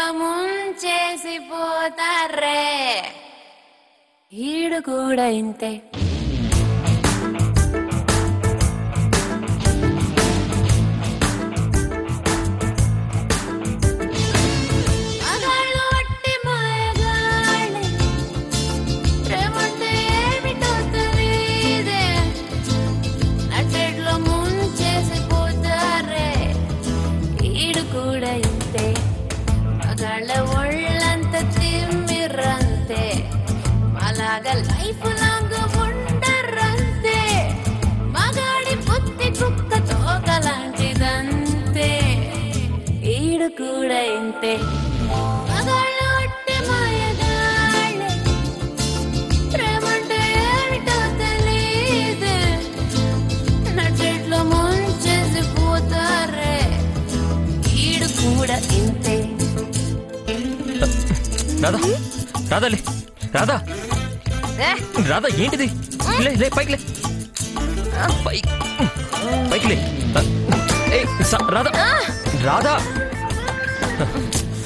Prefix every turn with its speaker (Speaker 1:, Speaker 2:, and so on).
Speaker 1: ముంచేసి పోతారే ఈడు కూడా ఇంతే మగాళ్ళు వట్టి మాయగాళ్ళే. ప్రేమంటే ఏమిటో తెలీదే. నట్టెట్లో ముంచేసి పోతారే ఈడు కూడా ఇంతే మగాళ్ళ ఒళ్ళంత తిమ్మిర్రంతే అలాగా లైఫ్ లాంగ్ ఉండర్రంతే మగాడి బుద్ధి కుక్క తోకలాంటిదంతే ఈడు కూడా ఇంతే మగాళ్ళ ఒట్టి మాయగాళ్ళే. ప్రేమంటే ఏమిటో తెలీదే. నట్టెట్లో ముంచేసి పోతారే ఈడు కూడా ఇంతే
Speaker 2: రాధా రాధా లే రాధా
Speaker 1: ఏ,
Speaker 2: రాధా ఏంటిది లే లే పైకి లే పై పైకి లే ఏయ్, స- రాధా రాధా